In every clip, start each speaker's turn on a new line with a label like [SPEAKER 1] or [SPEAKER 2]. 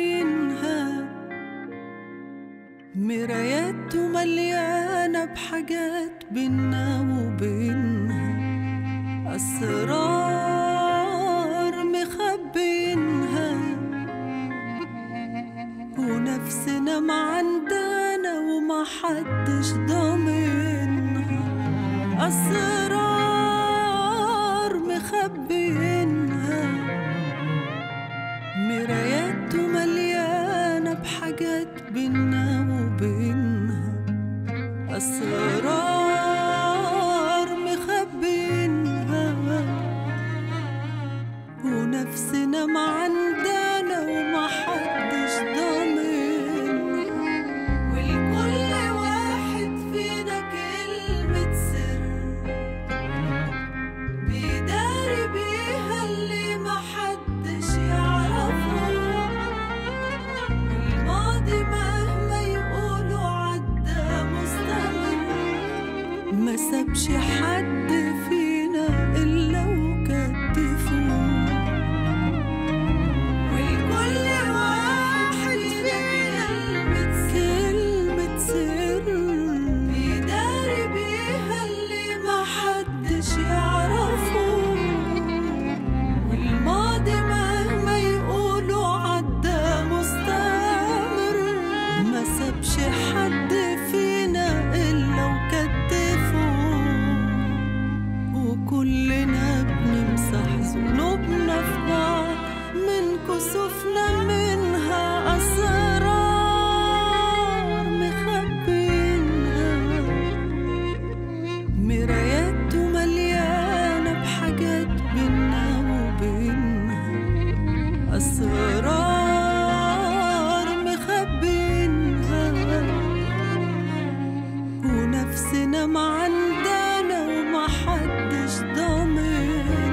[SPEAKER 1] مخبينها مرايات مليانة بحاجات بينا وبينها أسرار مخبينها ونفسنا معندنا وما حدش ضامنها أسرار مخبينها مرايات مليانة بحاجات بينا وبينها أسرار مخبينها ونفسنا معندنا وما حدش ضامنها ولكل واحد فينا كلمة سر بيداري بيها اللي محدش يعرفه الماضي مهما يقولوا عدى مستمر ما سابش حد فينا إلا وكتفوه ولكل واحد فينا كلمة سر بيداري بيها اللي محدش يعرفه والماضي مهما يقولوا عدى مستمر ما سابش حد فينا إلا وكتفه وكلنا بنمسح ذنوبنا في بعض من كسوفنا منها أسرار مخبينها مرايات مليانة بحاجات بينا وبينها أسرار مخبينها ونفسنا معندنا وما حدش ضامنها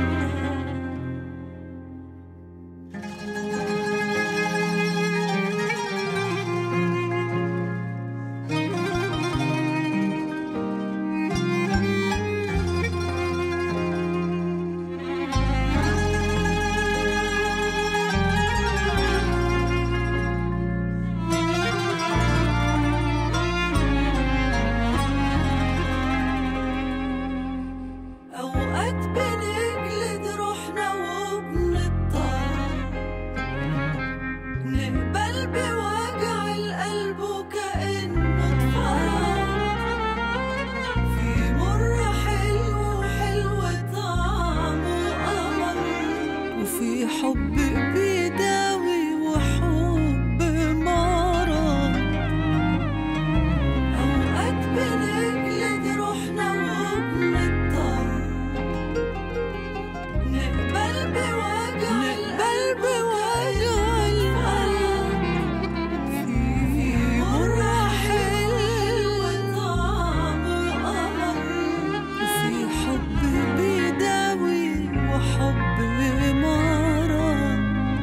[SPEAKER 1] أوقات بنجلد روحنا وبنضطر نقبل بوجع القلب وكأنه اتفرج في مر حلو وحلو طعمه قمر وفي حب بيداوي وحب مرض أوقات بنجلد روحنا وبنضطر نقبل بوجع نقبل بوجع القلب في مرة حلو طعمه قمر وفي حب بيداوي وحب مرض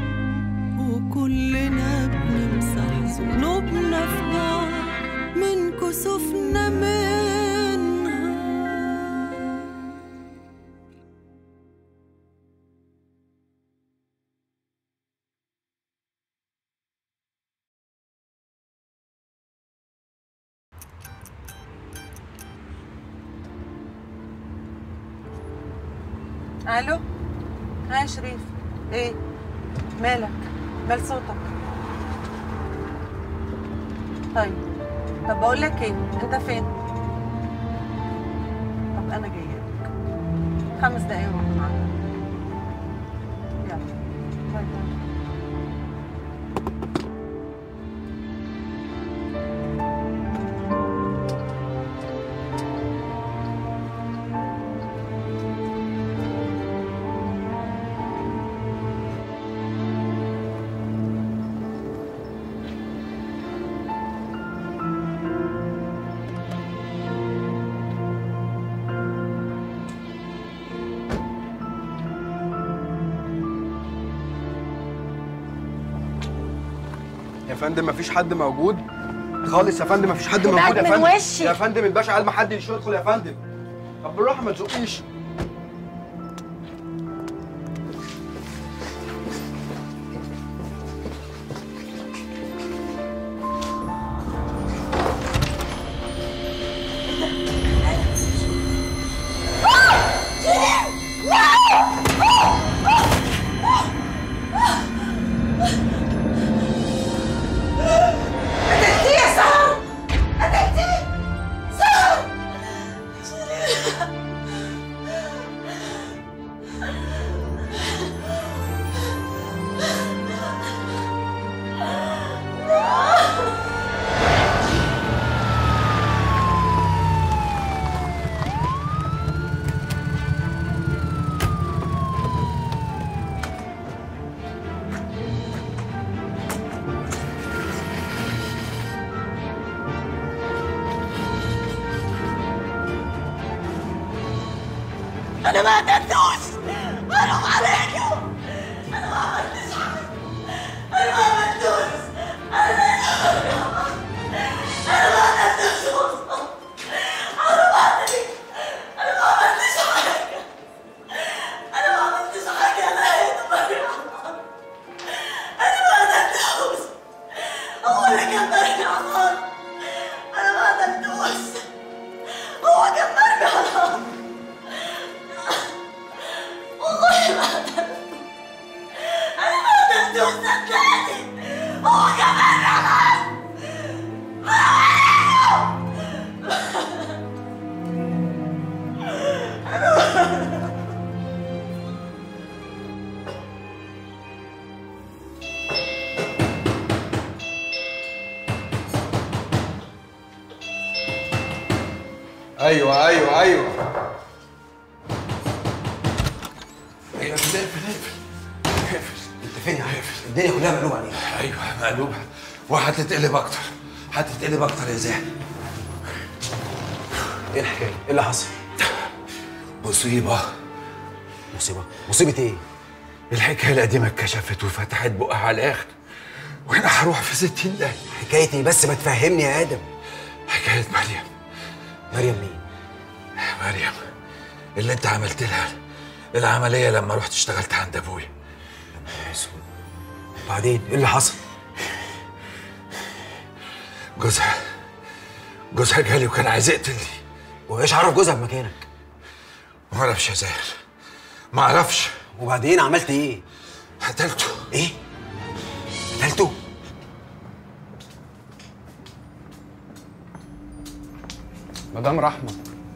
[SPEAKER 1] وكلنا بنمسح ذنوبنا في بعض من كسوفنا منها
[SPEAKER 2] الو ها يا شريف ايه مالك مال صوتك طيب طب بقول لك ايه انت فين طب انا جايه لك خمس دقايق واروح معاك يلا باي باي
[SPEAKER 3] يا فندم مفيش حد موجود خالص يا فندم مفيش حد
[SPEAKER 4] ابعد
[SPEAKER 3] موجود يا
[SPEAKER 4] من
[SPEAKER 3] فندم
[SPEAKER 4] وشي.
[SPEAKER 3] يا فندم الباشا قال ما حدش يدخل يا فندم طب بالراحه ما تزقيش
[SPEAKER 1] انا ما قتلتوش حرام عليكم انا ما عملتش حاجه انا ما عملتوش انا ما قتلتوش والله. حرام عليك انا ما عملتش حاجه انا ما عملتش حاجه انا هيدا مريم انا ما قتلتوش هو اللي كان مرمي على الارض انا ما قتلتوش هو كان مرمي على الارض والله ما قتلته انا ما قتلتوش صدقني هو كان مرمي على الارض
[SPEAKER 3] ايوه ايوه ايوه
[SPEAKER 4] ايوه اقفل اقفل اقفل
[SPEAKER 5] انت فين يا عم؟ الدنيا كلها مقلوبه عليك
[SPEAKER 4] ايوه مقلوبه وهتتقلب اكتر هتتقلب اكتر يا زاهد
[SPEAKER 5] ايه الحكايه؟ ايه اللي حصل؟
[SPEAKER 4] مصيبه
[SPEAKER 5] مصيبه مصيبه ايه؟
[SPEAKER 4] الحكايه القديمه اتكشفت وفتحت بقها على الاخر وانا هروح في ستين داهيه
[SPEAKER 5] حكايه ايه بس ما تفهمني يا ادم
[SPEAKER 4] حكايه مريم
[SPEAKER 5] مريم مين؟
[SPEAKER 4] مريم اللي انت عملت لها العمليه لما رحت اشتغلت عند ابويا
[SPEAKER 5] اسود وبعدين ايه اللي حصل؟
[SPEAKER 4] جوزها جوزها جالي وكان عايز يقتلني
[SPEAKER 5] وايش عرف جوزها بمكانك؟
[SPEAKER 4] ما اعرفش يا زاهر ما اعرفش
[SPEAKER 5] وبعدين عملت ايه؟
[SPEAKER 4] قتلته
[SPEAKER 5] ايه؟ قتلته؟
[SPEAKER 6] مدام رحمة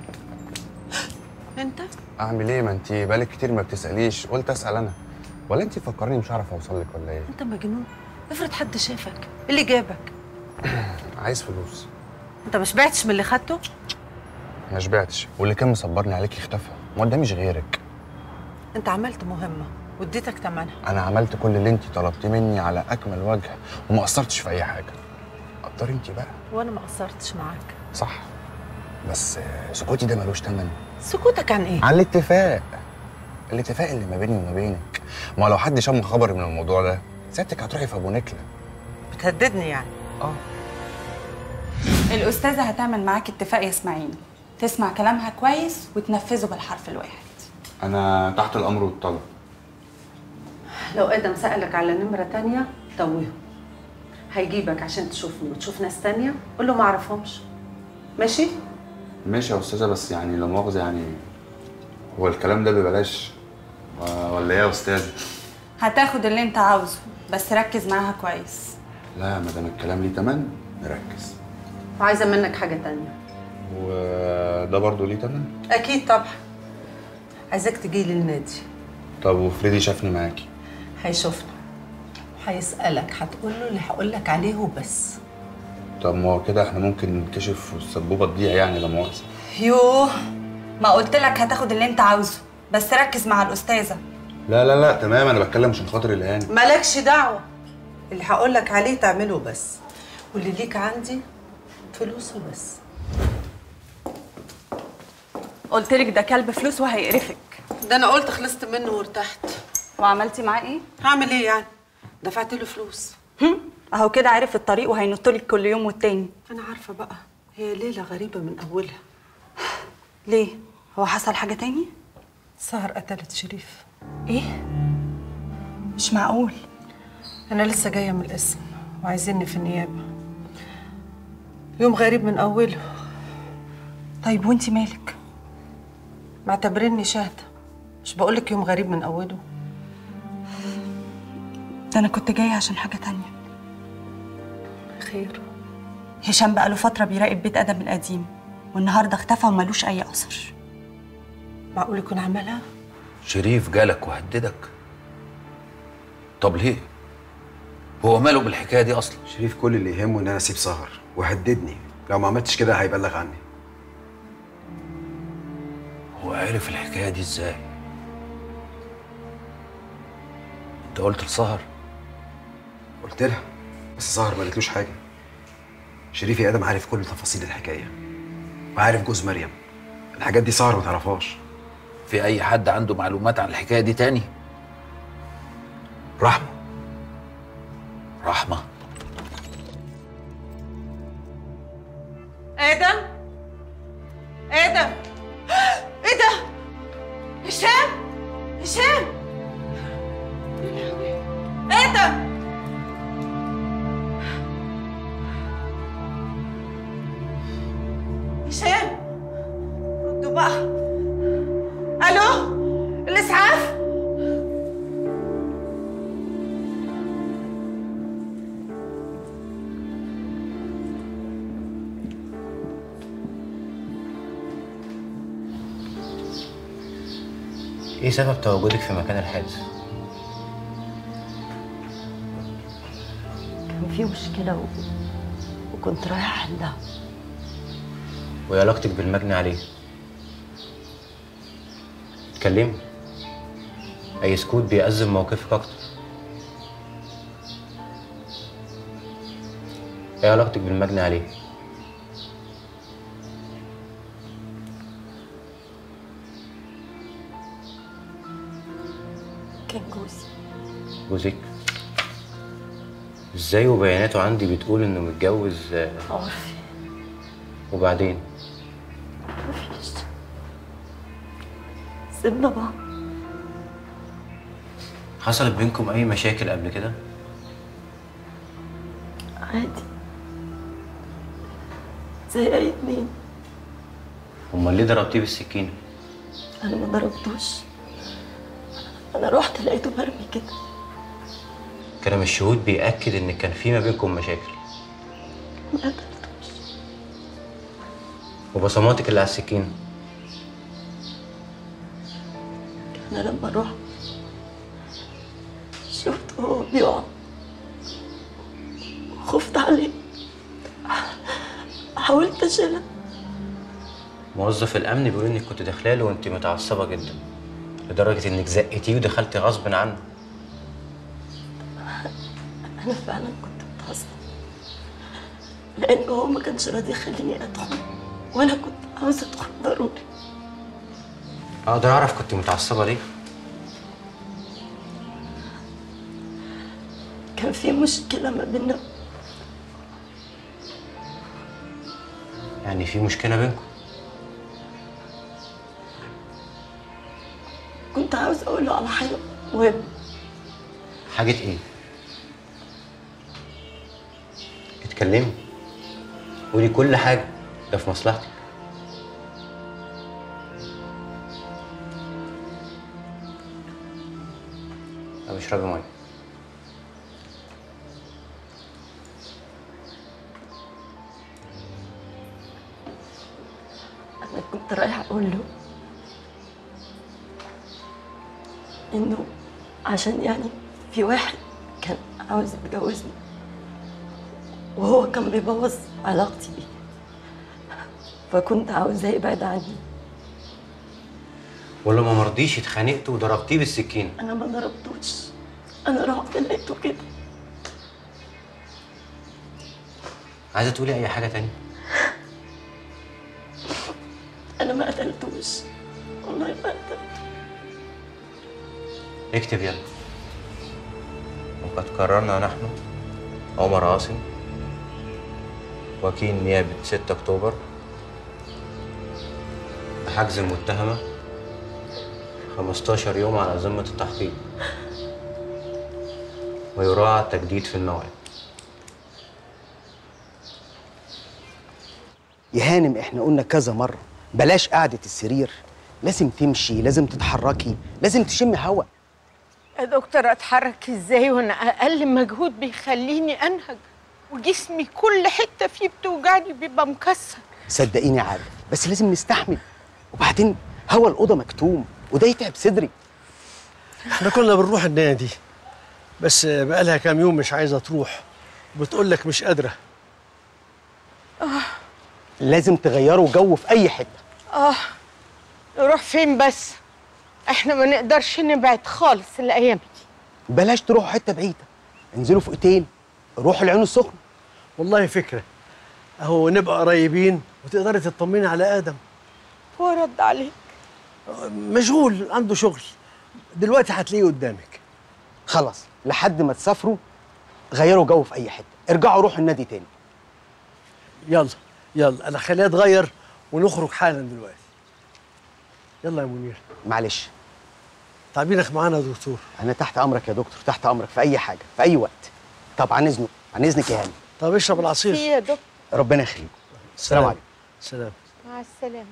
[SPEAKER 2] انت
[SPEAKER 6] أعمل إيه ما أنت بقالك كتير ما بتسأليش قلت أسأل أنا ولا أنت فكرني مش هعرف أوصل لك ولا إيه؟
[SPEAKER 2] انت مجنون افرض حد شافك إيه اللي جابك
[SPEAKER 6] عايز فلوس
[SPEAKER 2] انت مش بعتش من اللي خدته
[SPEAKER 6] ما شبعتش واللي كان مصبرني عليك اختفى ما قداميش غيرك
[SPEAKER 2] انت عملت مهمه واديتك ثمنها
[SPEAKER 6] أنا عملت كل اللي أنت طلبتيه مني على أكمل وجه وما قصرتش في أي حاجة قدري أنت بقى
[SPEAKER 2] وانا ما قصرتش معاك
[SPEAKER 6] صح بس آه، سكوتي ده ملوش تمن
[SPEAKER 2] سكوتك عن ايه
[SPEAKER 6] عن الاتفاق الاتفاق اللي ما بيني وما بينك ما لو حد شم خبر من الموضوع ده سيادتك هتروحي في ابو نكله
[SPEAKER 2] بتهددني يعني
[SPEAKER 6] اه
[SPEAKER 7] الأستاذة هتعمل معاك اتفاق يا إسماعيل تسمع كلامها كويس وتنفذه بالحرف الواحد
[SPEAKER 6] انا تحت الامر والطلب
[SPEAKER 2] لو ادم سالك على نمره تانية توهه هيجيبك عشان تشوفني وتشوف ناس تانية قول له ما اعرفهمش ماشي
[SPEAKER 6] ماشي يا استاذه بس يعني لا مؤاخذه يعني هو الكلام ده ببلاش و- ولا ايه يا استاذ
[SPEAKER 7] هتاخد اللي أنت عاوزه بس ركز معاها كويس
[SPEAKER 6] لا ما دام الكلام ليه تمن نركز
[SPEAKER 2] وعايزه منك حاجه تانية
[SPEAKER 6] وده برضه ليه تمن
[SPEAKER 2] اكيد طبعا عايزاك تجي لي النادي
[SPEAKER 6] طب وفريدي شافني معاكي
[SPEAKER 2] هيشوفنا هيسالك هتقول له اللي هقول لك عليه وبس
[SPEAKER 6] طب ما هو كده احنا ممكن ننكشف والسبوبه تضيع يعني لا مؤاخذه
[SPEAKER 7] يوه ما قلت لك هتاخد اللي أنت عاوزه بس ركز مع الأستاذة
[SPEAKER 6] لا لا لا تمام انا بتكلم عشان خاطر الهاني
[SPEAKER 2] مالكش دعوه اللي هقول لك عليه تعمله بس واللي ليك عندي فلوسه بس
[SPEAKER 7] قلت لك ده كلب فلوس وهيقرفك
[SPEAKER 2] ده انا قلت خلصت منه وارتحت
[SPEAKER 7] وعملتي معاه إيه؟
[SPEAKER 2] هعمل ايه يعني دفعت له فلوس
[SPEAKER 7] هم؟ أهو كده عارف الطريق وهينطلك كل يوم والتاني
[SPEAKER 2] انا عارفه بقى هي ليله غريبه من اولها
[SPEAKER 7] ليه؟ هو حصل حاجة تاني؟
[SPEAKER 2] سهر قتلت شريف
[SPEAKER 7] إيه؟ مش معقول
[SPEAKER 2] انا لسه جايه من القسم وعايزيني في النيابه يوم غريب من اوله
[SPEAKER 7] طيب وانتي مالك؟
[SPEAKER 2] معتبريني شاهده مش بقولك يوم غريب من اوله
[SPEAKER 7] ده أنا كنت جاية عشان حاجة تانية
[SPEAKER 2] خير
[SPEAKER 7] هشام بقاله فترة بيراقب بيت آدم القديم والنهاردة اختفى ومالوش أي أثر
[SPEAKER 2] معقول يكون عملها
[SPEAKER 4] شريف جالك وهددك طب ليه هو ماله بالحكايه دي اصلا
[SPEAKER 5] شريف كل اللي يهمه ان انا اسيب سهر وهددني لو ما عملتش كده هيبلغ عني
[SPEAKER 4] هو عرف الحكايه دي ازاي انت قلت لسهر
[SPEAKER 5] قلت لها بس سهر ما قالتلوش حاجه شريف يا ادم عارف كل تفاصيل الحكايه وعارف جوز مريم الحاجات دي سهر ما تعرفهاش
[SPEAKER 4] في اي حد عنده معلومات عن الحكايه دي تاني
[SPEAKER 5] رحمه
[SPEAKER 4] رحمه
[SPEAKER 2] ادم ادم ايه ده هشام هشام ادم هشام ردوا بقى الو الاسعاف
[SPEAKER 8] ايه سبب تواجدك في مكان الحادث؟
[SPEAKER 1] كان في مشكلة و... وكنت رايحة أحلها
[SPEAKER 8] وايه علاقتك بالمجني عليه؟ اتكلمي اي سكوت بيأزم موقفك اكتر ايه علاقتك بالمجني عليه؟
[SPEAKER 1] كان جوزي
[SPEAKER 8] جوزك ازاي وبياناته عندي بتقول انه متجوز آه،
[SPEAKER 1] عرفي
[SPEAKER 8] وبعدين
[SPEAKER 1] مفيش سيبنا بعض
[SPEAKER 8] حصلت بينكم اي مشاكل قبل كده؟
[SPEAKER 1] عادي زي أي اتنين
[SPEAKER 8] امال ليه ضربتيه بالسكينه؟
[SPEAKER 1] أنا ما ضربتوش أنا رحت لقيته مرمي كده
[SPEAKER 8] كلام الشهود بيأكد ان كان في ما بينكم مشاكل
[SPEAKER 1] ما قتلتوش
[SPEAKER 8] وبصماتك اللي على السكينه
[SPEAKER 1] أنا لما رحت شفته وهو بيقع خفت عليه حاولت أشيلها
[SPEAKER 8] موظف الامن بيقول انك كنت داخله له وانت متعصبه جدا لدرجه انك زقتيه ودخلتي غصب عنه
[SPEAKER 1] أنا فعلا كنت متعصبة لأن هو ما كانش راضي يخليني أدخل وأنا كنت عاوزة أدخل ضروري
[SPEAKER 8] اقدر اعرف كنت متعصبه ليه
[SPEAKER 1] كان في مشكلة ما بيننا
[SPEAKER 8] يعني في مشكله بينكم
[SPEAKER 1] كنت عاوزة أقول له على حاجة مهمة
[SPEAKER 8] حاجه ايه اتكلمي قولي كل حاجه ده في مصلحتك طب اشربي ميه
[SPEAKER 1] أنا كنت رايحة أقول له إنه عشان يعني في واحد كان عاوز يتجوزني وهو كان بيبوظ علاقتي بيه فكنت عاوزاه يبعد عني
[SPEAKER 8] ولما مرضيش اتخانقت وضربتيه بالسكينه
[SPEAKER 1] أنا ما ضربتوش أنا رحت لقيته كده
[SPEAKER 8] عايزه تقولي اي حاجه تانية
[SPEAKER 1] أنا ما قتلتوش والله ما قتلته
[SPEAKER 8] اكتب يلا وقد قررنا نحن عمر عاصم وكيل نيابة 6 أكتوبر بحجز المتهمة 15 يوم على ذمة التحقيق ويراعى التجديد في الموعد
[SPEAKER 9] يا هانم احنا قلنا كذا مرة بلاش قعدة السرير لازم تمشي لازم تتحركي لازم تشمي هوا
[SPEAKER 10] يا دكتور اتحرك ازاي وانا اقل مجهود بيخليني انهج وجسمي كل حته فيه بتوجعني بيبقى مكسر
[SPEAKER 9] صدقيني عارف بس لازم نستحمل وبعدين هوا الأوضة مكتوم وده يتعب صدري
[SPEAKER 11] احنا كنا بنروح النادي بس بقالها كام يوم مش عايزه تروح وبتقول لك مش قادره
[SPEAKER 9] لازم تغيروا جو في أي حتة
[SPEAKER 10] اه نروح فين بس احنا ما نقدرش نبعد خالص الايام دي
[SPEAKER 9] بلاش تروحوا حتة بعيدة انزلوا في اوتيل روحوا العين السخنة
[SPEAKER 11] والله فكره اهو نبقى قريبين وتقدري تطمني على ادم
[SPEAKER 10] هو رد عليك
[SPEAKER 11] مشغول عنده شغل دلوقتي هتلاقيه قدامك
[SPEAKER 9] خلاص لحد ما تسافروا غيروا جو في اي حته ارجعوا روحوا النادي تاني
[SPEAKER 11] يلا يلا انا خليها تغير ونخرج حالا دلوقتي يلا يا منير
[SPEAKER 9] معلش
[SPEAKER 11] تعبينك معانا يا دكتور
[SPEAKER 9] انا تحت امرك يا دكتور تحت امرك في اي حاجه في اي وقت طب عن اذنك عن اذنك يا هاني
[SPEAKER 11] طب اشرب العصير
[SPEAKER 10] في يا دكتور
[SPEAKER 9] ربنا يخليك السلام عليكم
[SPEAKER 11] سلام
[SPEAKER 10] مع السلامه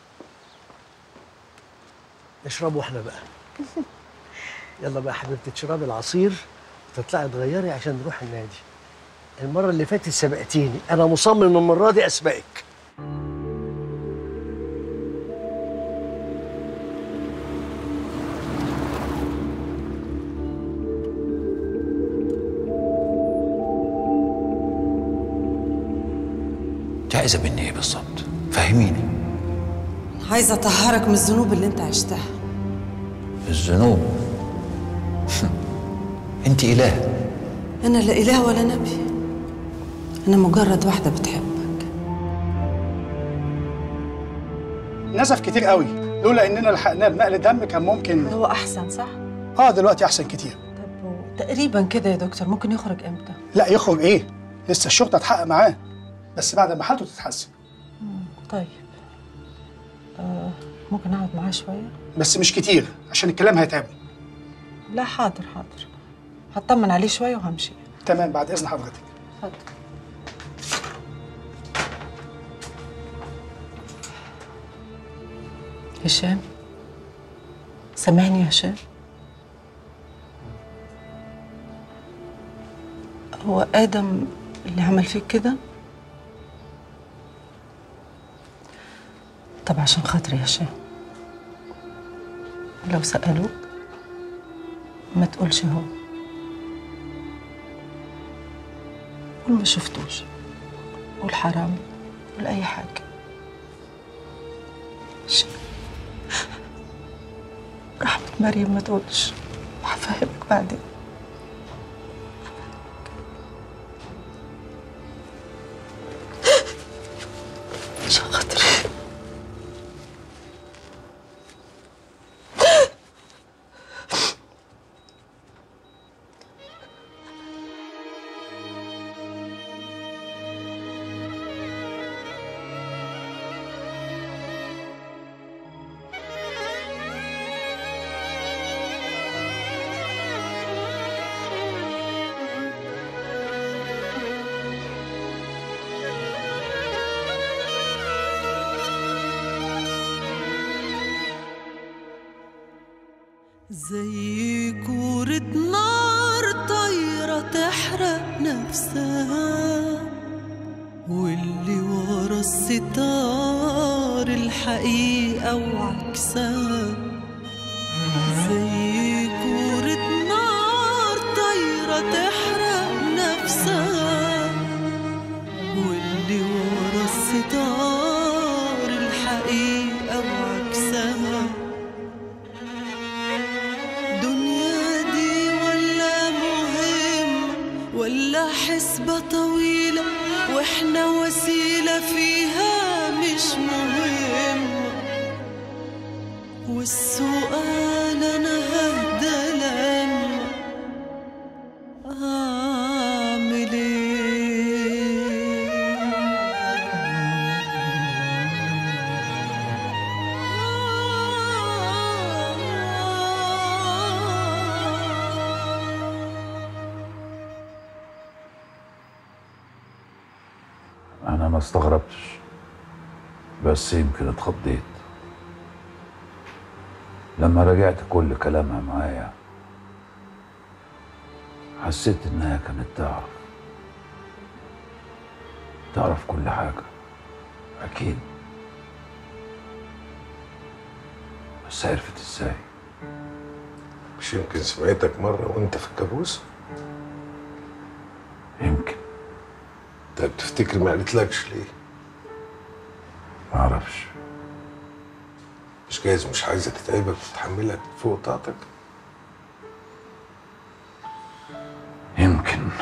[SPEAKER 11] اشربوا احنا بقى يلا بقى يا حبيبتي تشربي العصير وتطلعي تغيري عشان نروح النادي المرة اللي فاتت سبقتيني أنا مصمم المرة دي أسبقك
[SPEAKER 4] انت عايزه مني ايه بالظبط فهميني
[SPEAKER 2] عايزة أطهرك من الذنوب اللي أنت عشتها
[SPEAKER 4] الذنوب انت اله
[SPEAKER 2] أنا لا إله ولا نبي أنا مجرد واحدة بتحبك
[SPEAKER 12] نزف كتير قوي لولا اننا لحقناه بنقل دم كان ممكن
[SPEAKER 2] هو أحسن صح؟
[SPEAKER 12] اه دلوقتي احسن كتير
[SPEAKER 2] تقريبا كده يا دكتور ممكن يخرج إمتى؟
[SPEAKER 12] لا يخرج ايه لسه الشرطه هتحقق معاه بس بعد ما حالته تتحسن
[SPEAKER 2] طيب آه ممكن أقعد معاه شوية؟
[SPEAKER 12] بس مش كتير عشان الكلام هيتعبه
[SPEAKER 2] لا حاضر حاضر هطمن عليه شوية وهمشي
[SPEAKER 12] تمام بعد اذن حضرتك
[SPEAKER 2] اتفضل هشام سامعني يا هشام هو آدم اللي عمل فيك كده طب عشان خاطري يا هشام لو سألوك ما تقولش هو قول ما شفتوش قول حرام قول أي حاجة هشام رحمة مريم ما تقولش هفهمك بعدين عشان خاطري
[SPEAKER 13] زي كورة نار طايرة تحرق نفسها واللي ورا الستار الحقيقة وعكسها زي كورة نار طايرة تحرق نفسها واللي ورا الستار الحقيقة وعكسها دنيا دي ولا مهم ولا حسبة طويلة واحنا وسيلة فيها مش مهم والسؤال انا ههدى لما اعمل
[SPEAKER 4] انا ما استغربتش بس يمكن اتخضيت لما رجعت كل كلامها معايا حسيت انها كانت تعرف تعرف كل حاجة أكيد بس عرفت ازاي
[SPEAKER 14] مش يمكن سمعتك مرة وانت في الكابوس؟
[SPEAKER 4] يمكن
[SPEAKER 14] طب تفتكر ما قالتلكش ليه؟
[SPEAKER 4] معرفش
[SPEAKER 14] مش جايز مش عايزة تتعبك وتحملك فوق طاقتك؟
[SPEAKER 4] يمكن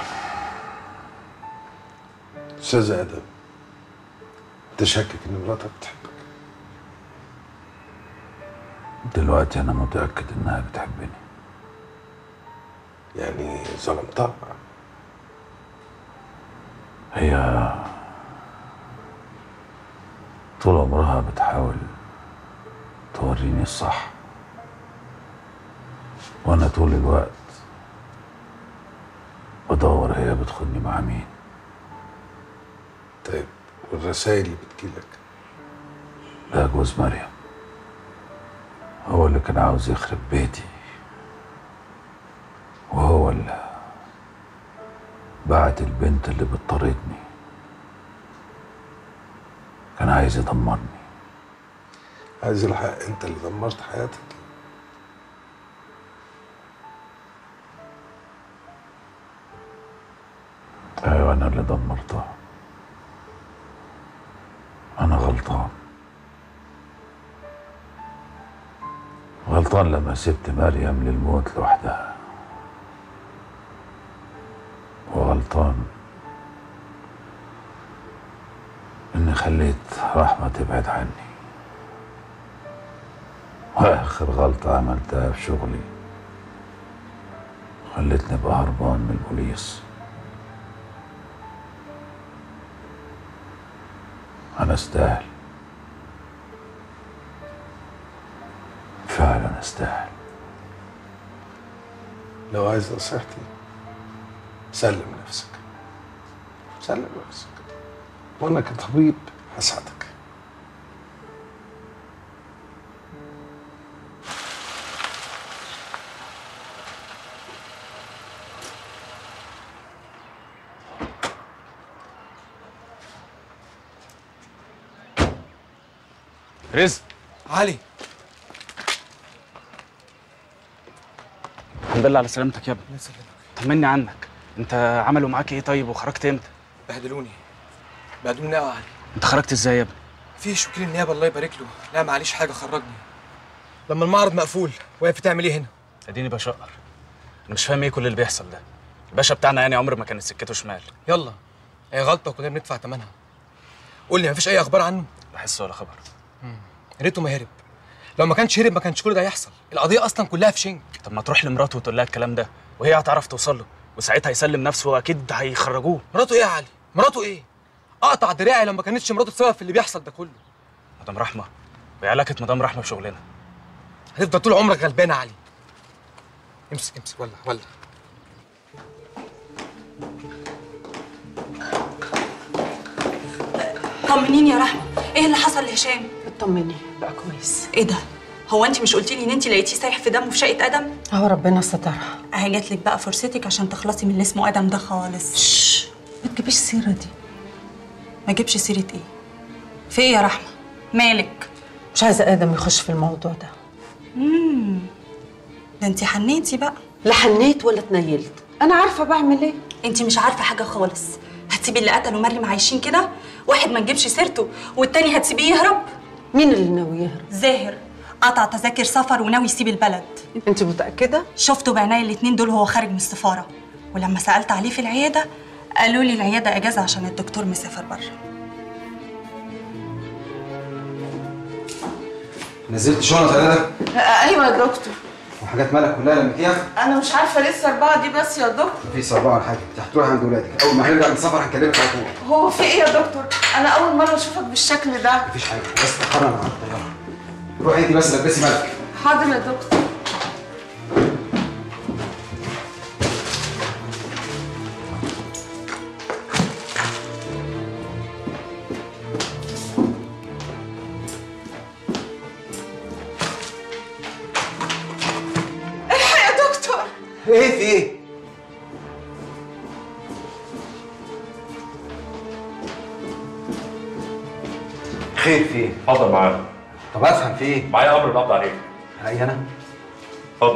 [SPEAKER 14] أستاذ آدم أنت شاكك إن مراتك بتحبك؟
[SPEAKER 4] دلوقتي انا متاكد انها بتحبني
[SPEAKER 14] يعني ظلمتها
[SPEAKER 4] هي طول عمرها بتحاول توريني الصح وانا طول الوقت بدور هي بتخدني مع مين
[SPEAKER 14] طيب والرسائل اللي بتجيلك
[SPEAKER 4] ده جوز مريم هو اللي كان عاوز يخرب بيتي وهو اللي بعت البنت اللي بتطاردني كان عايز يدمرني
[SPEAKER 14] عايز الحق انت اللي دمرت حياتك
[SPEAKER 4] ايوه انا اللي دمرتها انا غلطان غلطان لما سبت مريم للموت لوحدها وغلطان اني خليت رحمة تبعد عني واخر غلطة عملتها في شغلي خلتني ابقى هربان من البوليس انا استاهل فعلا استاهل
[SPEAKER 14] لو عايز نصيحتي سلم نفسك سلم نفسك وانا كطبيب هساعدك
[SPEAKER 15] رزق
[SPEAKER 16] علي
[SPEAKER 15] الحمد لله على سلامتك يا ابني طمني عنك انت عملوا معاك ايه طيب وخرجت امتى
[SPEAKER 16] بهدلوني بهدلوني قوي يا علي
[SPEAKER 15] انت خرجت ازاي يا ابني
[SPEAKER 16] مفيش وكيل النيابه الله يبارك له لا معليش حاجه خرجني لما المعرض مقفول واقف تعمل ايه هنا
[SPEAKER 15] اديني بشقر انا مش فاهم ايه كل اللي بيحصل ده الباشا بتاعنا يعني عمر ما كانت سكته شمال
[SPEAKER 16] يلا هي غلطه وكلنا بندفع ثمنها قول لي مفيش اي اخبار عنه
[SPEAKER 15] لا حس ولا خبر
[SPEAKER 16] يا ريته ما هرب لو ما كانش هرب ما كانش كل ده هيحصل القضيه اصلا كلها في شنك
[SPEAKER 15] طب ما تروح لمراته وتقول لها الكلام ده وهي هتعرف توصل له وساعتها هيسلم نفسه واكيد هيخرجوه
[SPEAKER 16] مراته ايه يا علي مراته ايه اقطع دراعي لو ما كانتش مراته السبب في اللي بيحصل ده كله
[SPEAKER 15] مدام رحمه وهي علاقه مدام رحمه بشغلنا
[SPEAKER 16] هتفضل طول عمرك غلبان يا علي امسك امسك ولا ولا
[SPEAKER 7] طمنيني يا رحمه ايه اللي حصل لهشام
[SPEAKER 2] اطمني بقى كويس
[SPEAKER 7] ايه ده هو انت مش قلتي لي ان انت لقيتيه سايح في دمه في شقه ادم
[SPEAKER 2] اهو ربنا سترها
[SPEAKER 7] اهي جات لك بقى فرصتك عشان تخلصي من اللي اسمه ادم ده خالص
[SPEAKER 2] شش ما تجيبيش السيره دي
[SPEAKER 7] ما اجيبش سيره ايه في ايه يا رحمه مالك
[SPEAKER 2] مش عايزه ادم يخش في الموضوع ده
[SPEAKER 7] امم ده انت حنيتي بقى
[SPEAKER 2] لا حنيت ولا اتنيلت انا عارفه بعمل ايه
[SPEAKER 7] انت مش عارفه حاجه خالص هتسيبي اللي قتلوا مريم عايشين كده واحد ما تجيبش سيرته والتاني هتسيبيه يهرب
[SPEAKER 2] مين اللي ناوي يهرب
[SPEAKER 7] زاهر قطع تذاكر سفر وناوي يسيب البلد
[SPEAKER 2] انت متاكده
[SPEAKER 7] شفته بعيني الاتنين دول وهو خارج من السفاره ولما سالت عليه في العياده قالوا لي العياده اجازه عشان الدكتور مسافر بره
[SPEAKER 5] نزلت شنط يا ندى
[SPEAKER 17] ايوه يا دكتور
[SPEAKER 5] وحاجات مالك كلها لميتيها
[SPEAKER 17] انا مش عارفه لسه اربعه دي بس يا دكتور
[SPEAKER 5] مفيش أربعة ولا حاجة أنت هتروحي عند ولادك أول ما هنرجع من السفر هنكلمك على طول
[SPEAKER 17] هو في ايه يا دكتور انا اول مره اشوفك بالشكل ده
[SPEAKER 5] مفيش حاجة بس تأخرنا على الطيارة روحي أنت بس لبسي مالك
[SPEAKER 17] حاضر يا دكتور الحق يا دكتور
[SPEAKER 5] إيه في إيه؟ خير في إيه؟
[SPEAKER 18] حاضر معاك
[SPEAKER 5] طب أفهم في إيه؟
[SPEAKER 18] معايا امر القبض عليك
[SPEAKER 5] عليا أنا؟
[SPEAKER 18] اتفضل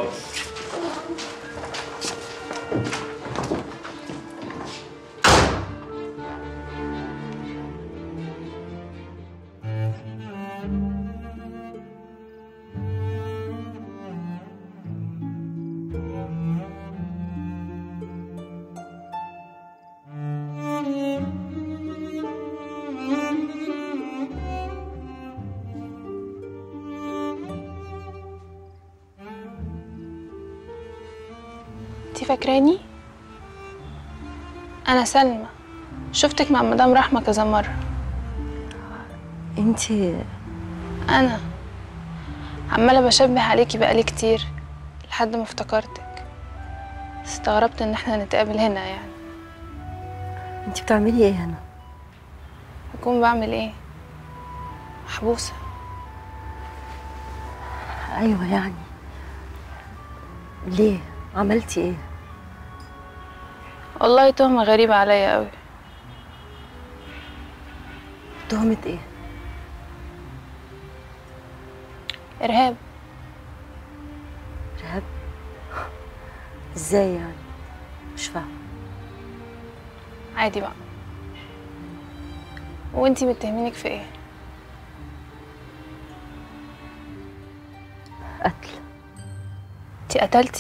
[SPEAKER 18] فاكراني انا سلمى شفتك مع مدام رحمه كذا مره
[SPEAKER 19] انتي
[SPEAKER 18] انا عماله بشبه عليكي بقالي كتير لحد ما افتكرتك استغربت ان احنا نتقابل هنا يعني
[SPEAKER 19] انتي بتعملي ايه هنا
[SPEAKER 18] اكون بعمل ايه محبوسه
[SPEAKER 19] ايوه يعني ليه عملتي ايه
[SPEAKER 18] والله تهمه غريبه عليا قوي
[SPEAKER 19] تهمة ايه
[SPEAKER 18] ارهاب
[SPEAKER 19] ارهاب ازاي يعني مش فاهمه
[SPEAKER 18] عادي بقى وانتي متهمينك في ايه
[SPEAKER 19] قتل
[SPEAKER 18] انتي قتلتي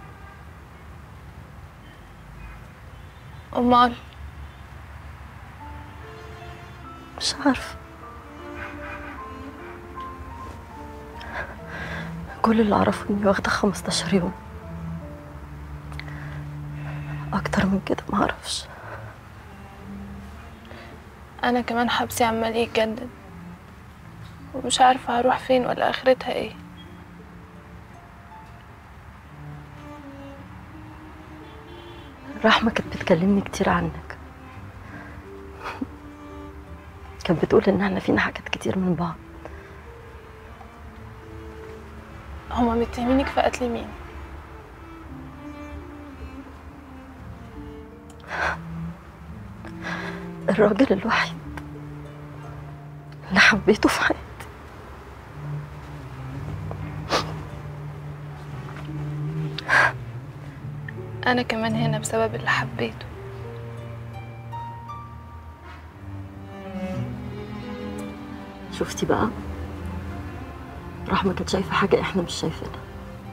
[SPEAKER 18] امال
[SPEAKER 19] مش عارفه كل اللي اعرفه اني واخده 15 يوم اكتر من كده ما اعرفش
[SPEAKER 18] انا كمان حبسي عمال يتجدد ومش عارفه هروح فين ولا اخرتها ايه
[SPEAKER 19] رحمة كانت بتكلمني كتير عنك كانت بتقول ان احنا فينا حاجات كتير من بعض
[SPEAKER 18] هما متهمينك في قتل مين
[SPEAKER 19] الراجل الوحيد اللي حبيته في حياتي
[SPEAKER 18] انا كمان هنا بسبب اللي حبيته
[SPEAKER 19] شفتي بقى رحمة كانت شايفة حاجة احنا مش شايفينها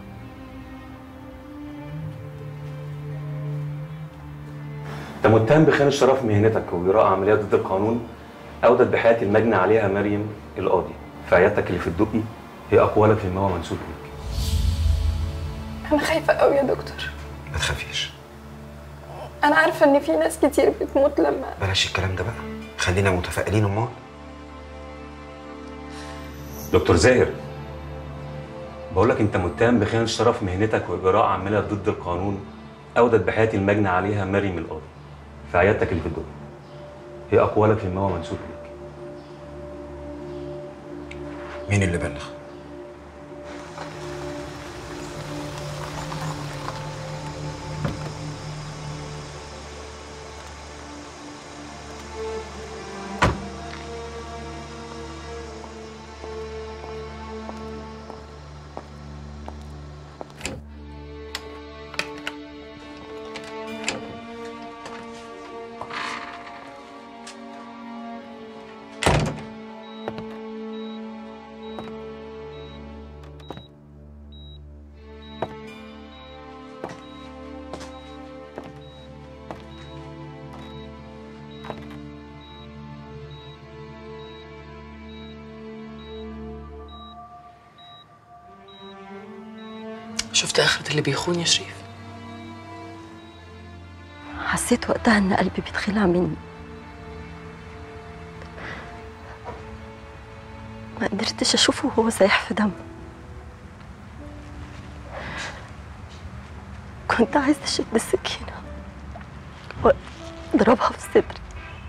[SPEAKER 20] انت متهم بخيانه شرف مهنتك وجراء عمليات ضد القانون اودت بحياه المجني عليها مريم القاضي في عيادتك اللي في الدقي هي اقوالك فيما هو منسوب ليك
[SPEAKER 18] انا خايفه قوي يا دكتور
[SPEAKER 5] ما تخافيش
[SPEAKER 18] انا عارفه ان في ناس كتير بتموت لما
[SPEAKER 5] بلاش الكلام ده بقى خلينا متفائلين امال
[SPEAKER 20] دكتور زاهر بقول لك انت متهم بخيانه شرف مهنتك واجراء عمليات ضد القانون اودت بحياه المجني عليها مريم القاضي في عيادتك اللي في الدقي هي اقوالك فيما هو منسوب ليك
[SPEAKER 5] مين اللي بلغ
[SPEAKER 21] شفت آخرة اللي بيخون يا شريف
[SPEAKER 19] حسيت وقتها ان قلبي بيتخلع مني ما قدرتش اشوفه وهو سايح في دم كنت عايزه اشد السكينه واضربها في صدري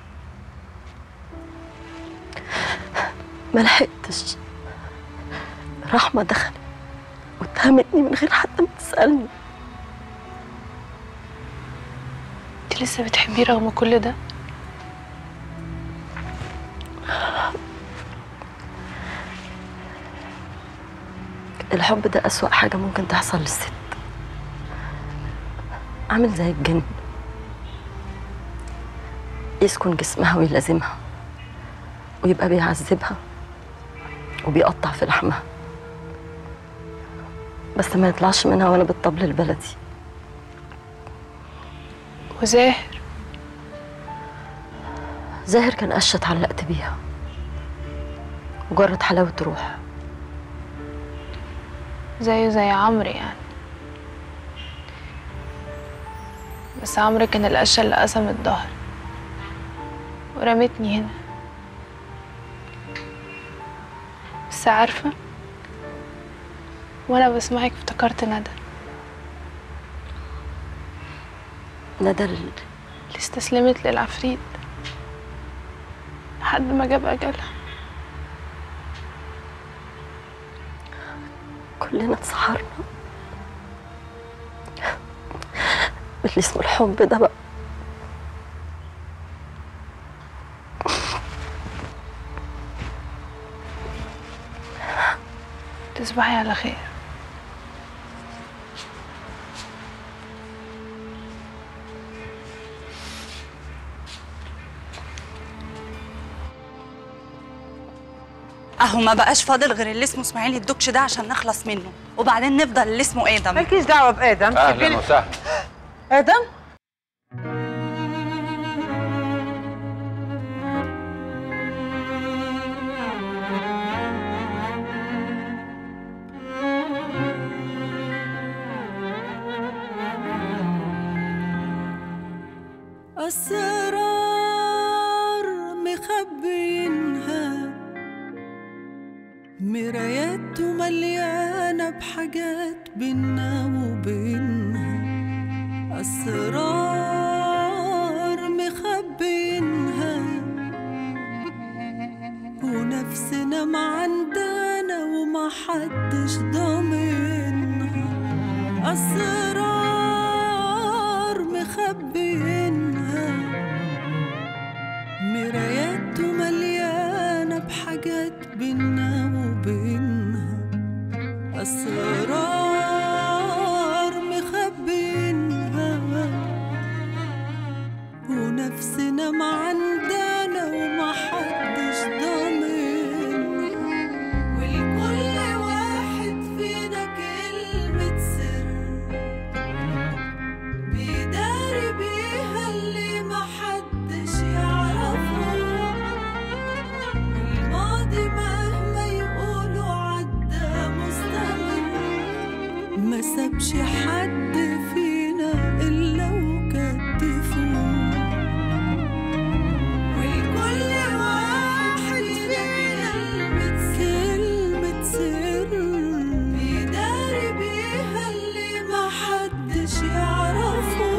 [SPEAKER 19] ما لحقتش رحمه دخلت واتهمتني من غير حتى ما تسالني
[SPEAKER 18] انت لسه بتحبيه رغم كل ده
[SPEAKER 19] الحب ده أسوأ حاجة ممكن تحصل للست عامل زي الجن يسكن جسمها ويلازمها ويبقى بيعذبها وبيقطع في لحمها بس ما يطلعش منها ولا بالطبل البلدي
[SPEAKER 18] وزاهر
[SPEAKER 19] زاهر كان قشة اتعلقت بيها مجرد حلاوة روح
[SPEAKER 18] زيه زي عمرو يعني بس عمرو كان القشة اللي قسم الظهر ورمتني هنا بس عارفة وانا بسمعك افتكرت ندى
[SPEAKER 19] ندى
[SPEAKER 18] اللي استسلمت للعفريت لحد ما جاب أجلها
[SPEAKER 19] كلنا اتسحرنا اللي اسمه الحب ده بقى
[SPEAKER 18] تصبحي على خير
[SPEAKER 7] اهو ما بقاش فاضل غير اللي اسمه اسماعيل الدكش ده عشان نخلص منه وبعدين نفضل اللي اسمه ادم
[SPEAKER 2] مالكيش دعوه بادم
[SPEAKER 4] اهلا وسهلا
[SPEAKER 2] ادم
[SPEAKER 13] أسرار مخبينها مرايات مليانة بحاجات بينا وبينها أسرار مخبينها ونفسنا معندنا وما حدش ضامنها أسرار مخبينها مرايات مليانة بحاجات بينا وبينها أسرار مخبينها ونفسنا معندنا وما حدش ضامنها ولكل واحد فينا كلمة سر بيداري بيها اللي محدش يعرفه الماضي مهما يقولوا عدى مستمر ما سابش حد فينا إلا وكتفوه ولكل واحد فينا كلمة سر بيداري بيها اللي محدش يعرفه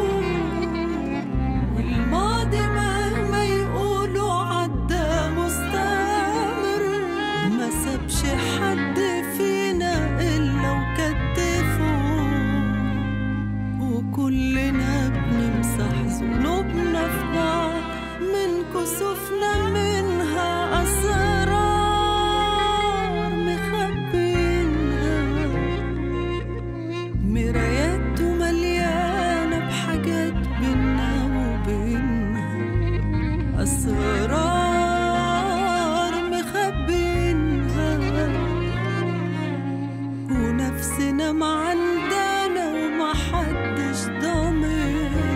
[SPEAKER 13] والماضي مهما يقولوا عدى مستمر ما سابش حد فينا إلا وكتفه وكلنا بنمسح ذنوبنا في بعض من كسوفنا منها أسرار مخبينها مرايات مليانة بحاجات بينا وبينها أسرار مخبينها ونفسنا معندنا وما حدش ضامنها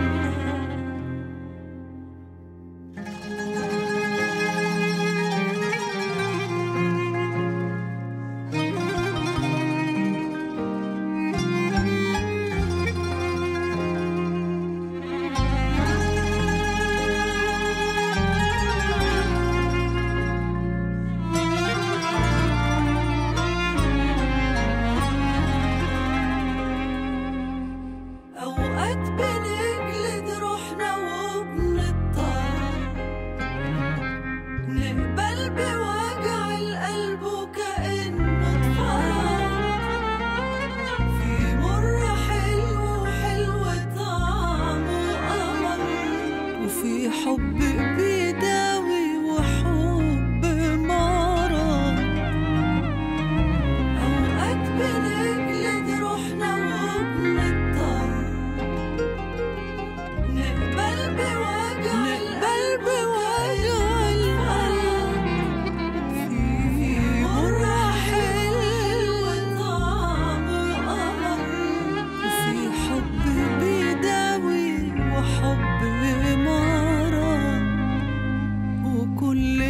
[SPEAKER 13] أوقات بنجلد روحنا وبنضطر نقبل بوجع القلب وكأنه اتفرج في مر حلو وحلو طعمه قمر وفي حب بيداوي وحب مرض أوقات بنجلد روحنا وبنضطر نقبل بوجع نقبل بوجع القلب في مر حلو طعمه قمر وفي حب بيداوي وحب مرض وكل